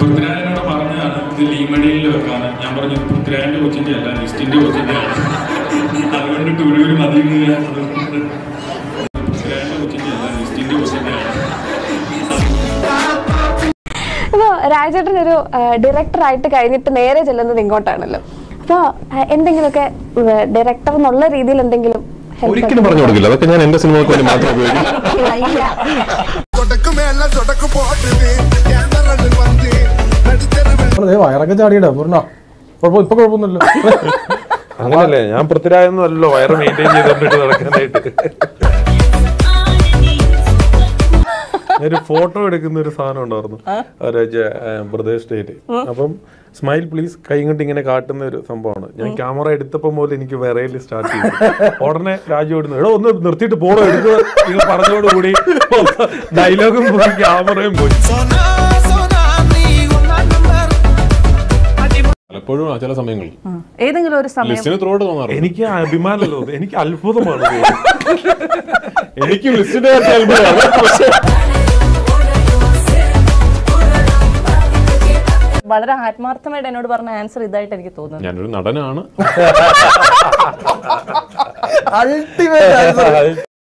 പൃഥ്വിരാജിനോട് പറഞ്ഞതാണ് ഇത് ലീമടിയിൽ വെക്കാണ് ഞാൻ പറഞ്ഞു പൃഥ്വിരാജിന്റെ കൊച്ചിന്റെ അല്ല ലിസ്റ്റിന്റെ കൊച്ചിന്റെ അതുകൊണ്ട് ടൂരൂര് മതി എന്ന് ഞാൻ പറഞ്ഞിട്ടുണ്ട്. പൃഥ്വിരാജിന്റെ കൊച്ചിന്റെ അല്ല ലിസ്റ്റിന്റെ കൊച്ചിന്റെ അപ്പോൾ രാജേട്ടൻ ഒരു ഡയറക്ടറായിട്ട് കഴിഞ്ഞിട്ട് നേരെ ചെല്ലുന്നത് ഇങ്ങോട്ടാണല്ലോ അപ്പോൾ എന്തെങ്കിലുമൊക്കെ ഡയറക്ടർ എന്നുള്ള രീതിയിൽ എന്തെങ്കിലും help ഒരിക്കലും പറഞ്ഞു കൊടുക്കില്ല അതൊക്കെ ഞാൻ എന്റെ സിനിമകൾക്ക് വേണ്ടി മാത്രം ഉപയോഗിക്കും ഇല്ല. சொடக்கு மேல சொடக்கு போட்டுது கேமரன் வந்து நடுத்தரவில் ദേ വയറൊക്കെ ചാടിയിടാ പൂർണ്ണ കുഴപ്പം ഇപ്പൊ കുഴപ്പമൊന്നുമില്ല അങ്ങനല്ലേ ഞാൻ പൃഥ്വിരാജൊന്നും അല്ലല്ലോ വയറ് മെയിൻറ്റെയിൻ ചെയ്തോണ്ടിട്ട് നടക്കാനായിട്ട് ഒരു ഫോട്ടോ എടുക്കുന്ന ഒരു സാധനം ഉണ്ടായിരുന്നു ഒരു പ്രദേശ് സ്റ്റേറ്റ് അപ്പം സ്മൈൽ പ്ലീസ് കൈ കൊണ്ട് ഇങ്ങനെ കാട്ടുന്ന ഒരു സംഭവമാണ് ഞാൻ ക്യാമറ എടുത്തപ്പോൾ മുതൽ എനിക്ക് വിറയിൽ സ്റ്റാർട്ട് ചെയ്തു ഉടനെ രാജു ഓടുന്നു എടോ ഒന്ന് നിർത്തിയിട്ട് പോടോ എടുക്കുക നിങ്ങൾ പറഞ്ഞോടുകൂടി ഡയലോഗും പോയി ക്യാമറയും പോയി சொன்னா சொன்னா நீ உன்னா நம்பர் പലപ്പോഴും ചില സമയങ്ങളിൽ ഏതെങ്കിലും ഒരു സമയം ലിസ്റ്റിന് ത്രോട്ട് തോന്നാറുണ്ട് എനിക്ക് അഭിമാനമല്ലോ എനിക്ക് അത്ഭുതമാണ് ഇത്. എനിക്ക് ലിസ്റ്റിന്റെ കാര്യത്തിൽ അത്ഭുതമാണ് പക്ഷേ വളരെ ആത്മാർത്ഥമായിട്ട് എന്നോട് പറഞ്ഞ ആൻസർ ഇതായിട്ട് എനിക്ക് തോന്നുന്നു ഞാനൊരു നടനാണ് അൾട്ടിമേറ്റ്